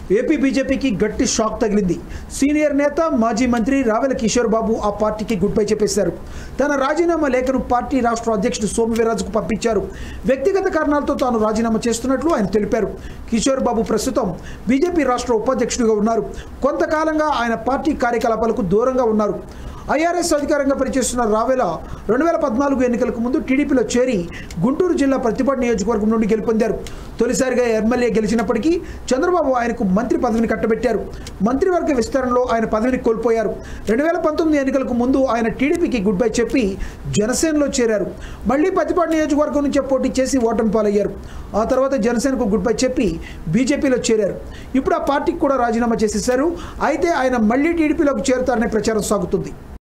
AP బీజేపీకి గట్టి shock తగిలింది సీనియర్ నేత మాజీ మంత్రి రావెల కిషోర్ బాబు ఆ పార్టీకి గుడ్ బై చెప్పేశారు తన రాజీనామా లేఖను పార్టీ రాష్ట్ర అధ్యక్షుడు సోమవీరాజుకు పంపించారు వ్యక్తిగత కారణాలతో తాను రాజీనామా చేస్తున్నట్లు ఆయన తెలిపారు కిషోర్ బాబు ప్రస్తుతం బీజేపీ రాష్ట్ర ఉపాధ్యక్షుడిగా ఉన్నారు కొంతకాలంగా ఆయన పార్టీ కార్యకలాపాలకు దూరంగా ఉన్నారు ఐఆర్ఎస్ అధికారంగా పనిచేస్తున్న రావెల రెండు వేల పద్నాలుగు ఎన్నికలకు ముందు టీడీపీలో చేరి గుంటూరు జిల్లా ప్రతిపాడు నియోజకవర్గం నుండి గెలుపొందారు తొలిసారిగా ఎమ్మెల్యే గెలిచినప్పటికీ చంద్రబాబు ఆయనకు మంత్రి పదవిని కట్టబెట్టారు మంత్రివర్గ విస్తరణలో ఆయన పదవిని కోల్పోయారు రెండు వేల పంతొమ్మిది ఎన్నికలకు ముందు ఆయన టీడీపీకి గుడ్ బై చెప్పి జనసేనలో చేరారు మళ్ళీ ప్రతిపాడు నియోజకవర్గం నుంచి పోటీ చేసి ఓటమి పాలయ్యారు ఆ తర్వాత జనసేనకు గుడ్ బై చెప్పి బీజేపీలో చేరారు ఇప్పుడు ఆ పార్టీకి కూడా రాజీనామా చేసేశారు అయితే ఆయన మళ్ళీ టీడీపీలోకి చేరుతారనే ప్రచారం సాగుతుంది